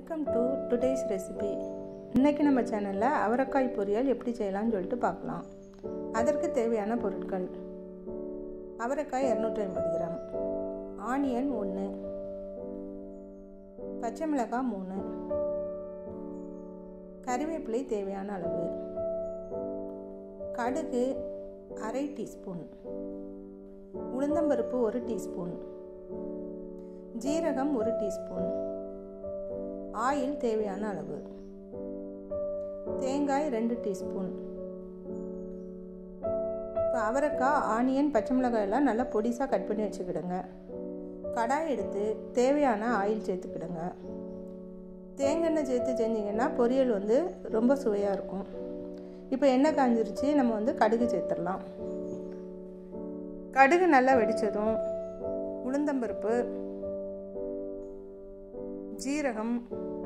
welcome to today's recipe இன்றைக்கி நம்ம சேனலில் அவரைக்காய் பொரியல் எப்படி செய்யலாம்னு சொல்லிட்டு பார்க்கலாம் அதற்கு தேவையான பொருட்கள் அவரைக்காய் இரநூற்றி ஐம்பது கிராம் ஆனியன் ஒன்று பச்சை மிளகாய் மூணு கறிவேப்பிலை தேவையான அளவு கடுகு அரை டீஸ்பூன் உளுந்தம்பருப்பு ஒரு டீஸ்பூன் ஜீரகம் ஒரு டீஸ்பூன் ஆயில் தேவையான அளவு தேங்காய் ரெண்டு டீஸ்பூன் இப்போ அவரைக்காய் ஆனியன் பச்சை மிளகாய் எல்லாம் நல்லா பொடிசாக கட் பண்ணி வச்சுக்கிடுங்க கடாய் எடுத்து தேவையான ஆயில் சேர்த்துக்கிடுங்க தேங்காய் சேர்த்து செஞ்சிங்கன்னா பொரியல் வந்து ரொம்ப சுவையாக இருக்கும் இப்போ எண்ணெய் காஞ்சிருச்சு நம்ம வந்து கடுகு சேர்த்துடலாம் கடுகு நல்லா வெடித்ததும் உளுந்தம்பருப்பு ஜீரகம்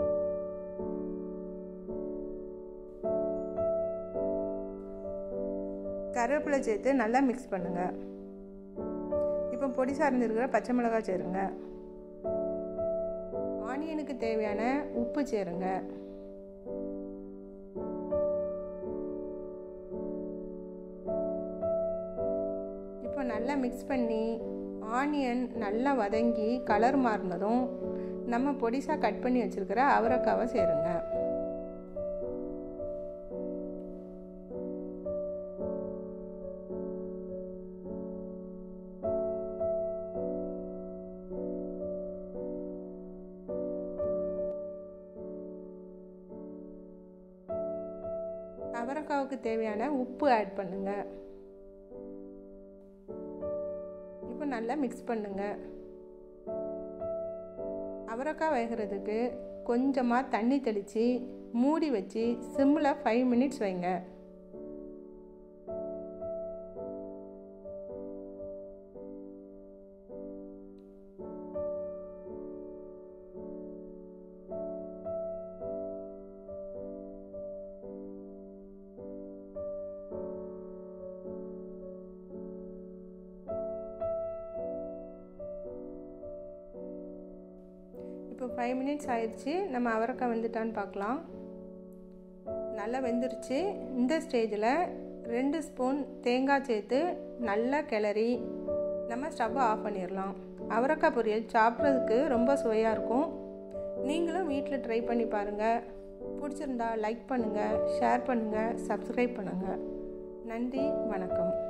கருவேப்பிலை சேர்த்து நல்லா மிக்ஸ் பண்ணுங்க இப்போ பொடி சார்ந்திருக்கிற பச்சை மிளகாய் சேருங்க ஆனியனுக்கு தேவையான உப்பு சேருங்க இப்போ நல்லா மிக்ஸ் பண்ணி ஆனியன் நல்லா வதங்கி கலர் மாறினதும் நம்ம பொடிசாக கட் பண்ணி வச்சுருக்கிற அவரைக்காவை சேருங்க அவரைக்காவுக்கு தேவையான உப்பு ஆட் பண்ணுங்க இப்போ நல்லா மிக்ஸ் பண்ணுங்க அவரைக்காய் வேகிறதுக்கு கொஞ்சமாக தண்ணி தெளித்து மூடி வச்சு சிம்மில் ஃபைவ் மினிட்ஸ் வைங்க இப்போ ஃபைவ் மினிட்ஸ் ஆயிடுச்சு நம்ம அவரைக்காய் வெந்துட்டான்னு பார்க்கலாம் நல்லா வெந்துருச்சு இந்த ஸ்டேஜில் ரெண்டு ஸ்பூன் தேங்காய் சேர்த்து நல்லா கிளறி நம்ம ஸ்டவ்வை ஆஃப் பண்ணிடலாம் அவரைக்காய் பொரியல் சாப்பிட்றதுக்கு ரொம்ப சுவையாக இருக்கும் நீங்களும் வீட்டில் ட்ரை பண்ணி பாருங்கள் பிடிச்சிருந்தா லைக் பண்ணுங்கள் ஷேர் பண்ணுங்கள் சப்ஸ்கிரைப் பண்ணுங்கள் நன்றி வணக்கம்